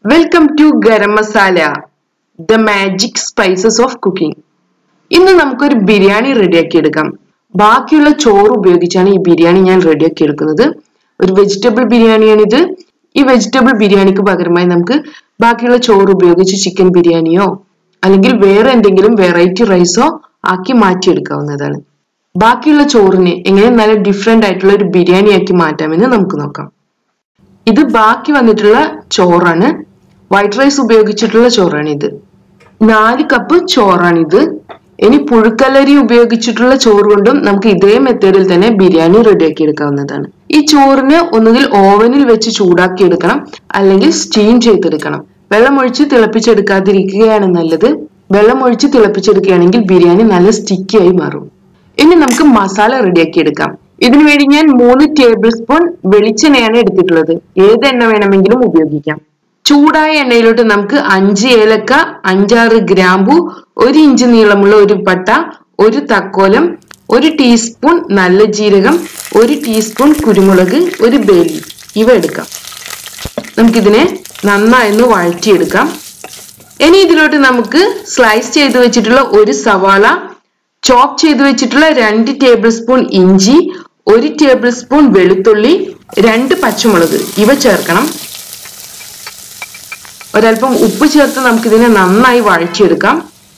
welcome to garam masala the magic spices of cooking ഇന്ന് നമുക്കൊരു ബിരിയാണി റെഡിയാക്കി എടുക്കാം ബാക്കിയുള്ള ചോറ് ഉപയോഗിച്ചാണ് ഈ ബിരിയാണി ഞാൻ റെഡിയാക്കി എടുക്കുന്നത് ഒരു വെജിറ്റബിൾ ബിരിയാണിയാണിത് ഈ വെജിറ്റബിൾ ബിരിയാണിക്ക് പകരമായി നമുക്ക് ബാക്കിയുള്ള ചോറ് ഉപയോഗിച്ച് ചിക്കൻ ബിരിയാണിയോ അല്ലെങ്കിൽ വേറെ എന്തെങ്കിലും വെറൈറ്റി റൈസോ ആക്കി മാറ്റിയെടുക്കാവുന്നതാണ് ബാക്കിയുള്ള ചോറിനെ എങ്ങനെ നല്ല ഡിഫറെന്റ് ആയിട്ടുള്ള ഒരു ബിരിയാണി ആക്കി മാറ്റാമെന്ന് നമുക്ക് നോക്കാം ഇത് ബാക്കി വന്നിട്ടുള്ള ചോറാണ് വൈറ്റ് റൈസ് ഉപയോഗിച്ചിട്ടുള്ള ചോറാണ് ഇത് നാല് കപ്പ് ചോറാണിത് ഇനി പുഴുക്കലരി ഉപയോഗിച്ചിട്ടുള്ള ചോറ് കൊണ്ടും നമുക്ക് ഇതേ മെത്തേഡിൽ തന്നെ ബിരിയാണി റെഡിയാക്കി എടുക്കാവുന്നതാണ് ഈ ചോറിന് ഒന്നുകിൽ ഓവനിൽ വെച്ച് ചൂടാക്കി എടുക്കണം അല്ലെങ്കിൽ സ്റ്റീം ചെയ്തെടുക്കണം വെള്ളമൊഴിച്ച് തിളപ്പിച്ചെടുക്കാതിരിക്കുകയാണ് നല്ലത് വെള്ളമൊഴിച്ച് തിളപ്പിച്ചെടുക്കുകയാണെങ്കിൽ ബിരിയാണി നല്ല സ്റ്റിക്കി ആയി മാറും ഇനി നമുക്ക് മസാല റെഡിയാക്കി എടുക്കാം ഇതിനു വേണ്ടി ഞാൻ മൂന്ന് ടേബിൾ സ്പൂൺ വെളിച്ചെണ്ണയാണ് എടുത്തിട്ടുള്ളത് ഏത് എണ്ണ വേണമെങ്കിലും ഉപയോഗിക്കാം ചൂടായ എണ്ണയിലോട്ട് നമുക്ക് അഞ്ച് ഏലക്ക അഞ്ചാറ് ഗ്രാമ്പു ഒരു ഇഞ്ച് നീളമുള്ള ഒരു പട്ട ഒരു തക്കോലം ഒരു ടീസ്പൂൺ നല്ല ജീരകം ഒരു ടീസ്പൂൺ കുരുമുളക് ഒരു ബേലി ഇവ എടുക്കാം നമുക്കിതിനെ നന്നായൊന്ന് വഴറ്റിയെടുക്കാം ഇനി ഇതിലോട്ട് നമുക്ക് സ്ലൈസ് ചെയ്ത് വെച്ചിട്ടുള്ള ഒരു സവാള ചോപ്പ് ചെയ്ത് വെച്ചിട്ടുള്ള രണ്ട് ടേബിൾ സ്പൂൺ ഇഞ്ചി ഒരു ടേബിൾ സ്പൂൺ വെളുത്തുള്ളി രണ്ട് പച്ചമുളക് ഇവ ചേർക്കണം ഒരല്പം ഉപ്പ് ചേർത്ത് നമുക്കിതിനെ നന്നായി വഴറ്റിയെടുക്കാം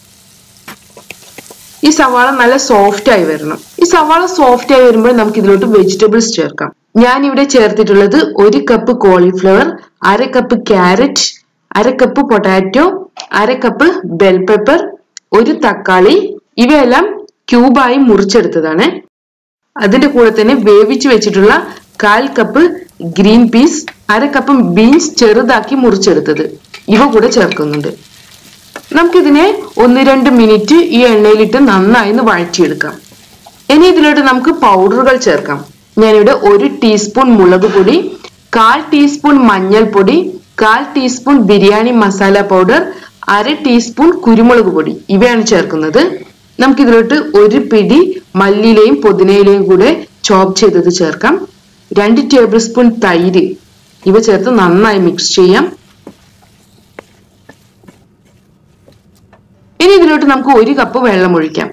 ഈ സവാള നല്ല സോഫ്റ്റ് ആയി വരണം ഈ സവാള സോഫ്റ്റ് ആയി വരുമ്പോൾ നമുക്ക് ഇതിലോട്ട് വെജിറ്റബിൾസ് ചേർക്കാം ഞാൻ ഇവിടെ ചേർത്തിട്ടുള്ളത് ഒരു കപ്പ് കോളിഫ്ലവർ അര കപ്പ് ക്യാരറ്റ് അര കപ്പ് പൊട്ടാറ്റോ അര കപ്പ് ബെൽ പെപ്പർ ഒരു തക്കാളി ഇവയെല്ലാം ക്യൂബായി മുറിച്ചെടുത്തതാണ് അതിന്റെ കൂടെ തന്നെ വേവിച്ച് വെച്ചിട്ടുള്ള കാൽ കപ്പ് ഗ്രീൻ പീസ് അര കപ്പ് ബീൻസ് ചെറുതാക്കി മുറിച്ചെടുത്തത് ഇവ കൂടെ ചേർക്കുന്നുണ്ട് നമുക്കിതിനെ ഒന്ന് രണ്ട് മിനിറ്റ് ഈ എണ്ണയിലിട്ട് നന്നായി ഒന്ന് വഴറ്റിയെടുക്കാം ഇനി ഇതിലോട്ട് നമുക്ക് പൗഡറുകൾ ചേർക്കാം ഞാനിവിടെ ഒരു ടീസ്പൂൺ മുളക് പൊടി കാൽ ടീസ്പൂൺ മഞ്ഞൾപ്പൊടി കാൽ ടീസ്പൂൺ ബിരിയാണി മസാല പൗഡർ അര ടീസ്പൂൺ കുരുമുളക് പൊടി ഇവയാണ് ചേർക്കുന്നത് നമുക്കിതിലോട്ട് ഒരു പിടി മല്ലിയിലയും പുതിനയിലയും കൂടെ ചോപ്പ് ചെയ്തത് ചേർക്കാം രണ്ട് ടേബിൾ സ്പൂൺ തൈര് ഇവ ചേർത്ത് നന്നായി മിക്സ് ചെയ്യാം ഇനി ഇതിലോട്ട് നമുക്ക് ഒരു കപ്പ് വെള്ളം ഒഴിക്കാം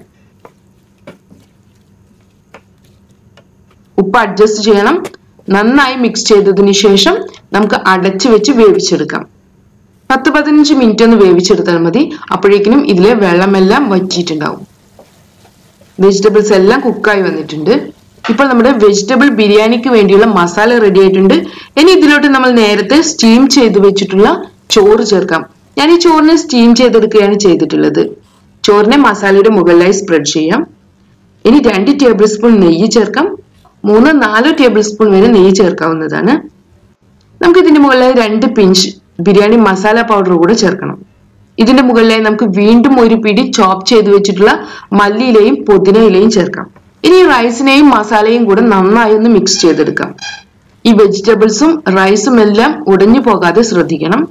ഉപ്പ് അഡ്ജസ്റ്റ് ചെയ്യണം നന്നായി മിക്സ് ചെയ്തതിന് ശേഷം നമുക്ക് അടച്ചു വെച്ച് വേവിച്ചെടുക്കാം പത്ത് പതിനഞ്ച് മിനിറ്റ് ഒന്ന് വേവിച്ചെടുത്താൽ മതി അപ്പോഴേക്കിനും ഇതിലെ വെള്ളമെല്ലാം വറ്റിയിട്ടുണ്ടാവും വെജിറ്റബിൾസ് എല്ലാം കുക്കായി വന്നിട്ടുണ്ട് ഇപ്പോൾ നമ്മുടെ വെജിറ്റബിൾ ബിരിയാണിക്ക് വേണ്ടിയുള്ള മസാല റെഡി ആയിട്ടുണ്ട് ഇനി ഇതിലോട്ട് നമ്മൾ നേരത്തെ സ്റ്റീം ചെയ്ത് വെച്ചിട്ടുള്ള ചോറ് ചേർക്കാം ഞാൻ ഈ ചോറിനെ സ്റ്റീം ചെയ്തെടുക്കുകയാണ് ചെയ്തിട്ടുള്ളത് ചോറിനെ മസാലയുടെ മുകളിലായി സ്പ്രെഡ് ചെയ്യാം ഇനി രണ്ട് ടേബിൾ സ്പൂൺ നെയ്യ് ചേർക്കാം മൂന്ന് നാല് ടേബിൾ സ്പൂൺ വരെ നെയ്യ് ചേർക്കാവുന്നതാണ് നമുക്ക് ഇതിന്റെ മുകളിലായി രണ്ട് പിഞ്ച് ബിരിയാണി മസാല പൗഡർ കൂടെ ചേർക്കണം ഇതിന്റെ മുകളിലായി നമുക്ക് വീണ്ടും ഒരു പിടി ചോപ്പ് ചെയ്ത് വെച്ചിട്ടുള്ള മല്ലിയിലയും പുതിനയിലയും ചേർക്കാം ഇനി റൈസിനെയും മസാലയും കൂടെ നന്നായി ഒന്ന് മിക്സ് ചെയ്തെടുക്കാം ഈ വെജിറ്റബിൾസും റൈസും എല്ലാം ഉടഞ്ഞു പോകാതെ ശ്രദ്ധിക്കണം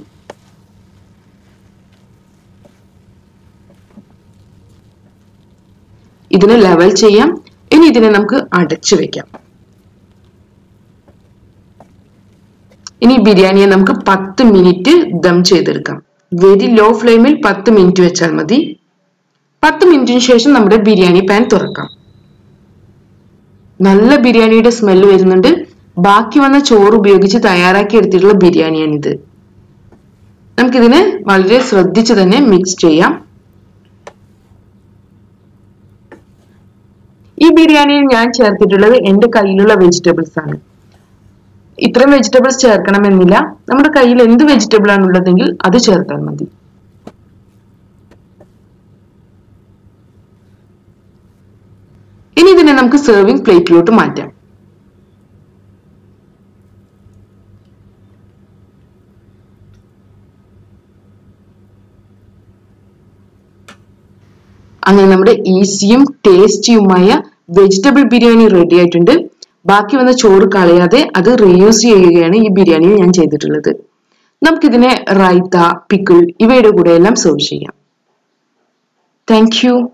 ഇതിനെ ലെവൽ ചെയ്യാം ഇനി ഇതിനെ നമുക്ക് അടച്ചു വെക്കാം ഇനി ബിരിയാണിയെ നമുക്ക് പത്ത് മിനിറ്റ് ദം ചെയ്തെടുക്കാം വെരി ലോ ഫ്ലെയിമിൽ പത്ത് മിനിറ്റ് വെച്ചാൽ മതി പത്ത് മിനിറ്റിന് ശേഷം നമ്മുടെ ബിരിയാണി പാൻ തുറക്കാം നല്ല ബിരിയാണിയുടെ സ്മെല്ല് വരുന്നുണ്ട് ബാക്കി വന്ന ചോറ് ഉപയോഗിച്ച് തയ്യാറാക്കി എടുത്തിട്ടുള്ള ബിരിയാണിയാണിത് നമുക്കിതിനെ വളരെ ശ്രദ്ധിച്ച് തന്നെ മിക്സ് ചെയ്യാം ഈ ബിരിയാണിയിൽ ഞാൻ ചേർത്തിട്ടുള്ളത് എന്റെ കയ്യിലുള്ള വെജിറ്റബിൾസ് ആണ് ഇത്രയും വെജിറ്റബിൾസ് ചേർക്കണമെന്നില്ല നമ്മുടെ കയ്യിൽ എന്ത് വെജിറ്റബിൾ ആണുള്ളതെങ്കിൽ അത് ചേർത്താൽ മതി ഇനി ഇതിനെ നമുക്ക് സെർവിംഗ് പ്ലേറ്റിലോട്ട് മാറ്റാം അങ്ങനെ നമ്മുടെ ഈസിയും ടേസ്റ്റിയുമായ വെജിറ്റബിൾ ബിരിയാണി റെഡി ആയിട്ടുണ്ട് ബാക്കി വന്ന ചോറ് കളയാതെ അത് റീയൂസ് ചെയ്യുകയാണ് ഈ ബിരിയാണിയിൽ ഞാൻ ചെയ്തിട്ടുള്ളത് നമുക്കിതിനെ റൈത്ത പിക്കിൾ ഇവയുടെ കൂടെ എല്ലാം സെർവ് ചെയ്യാം താങ്ക് യു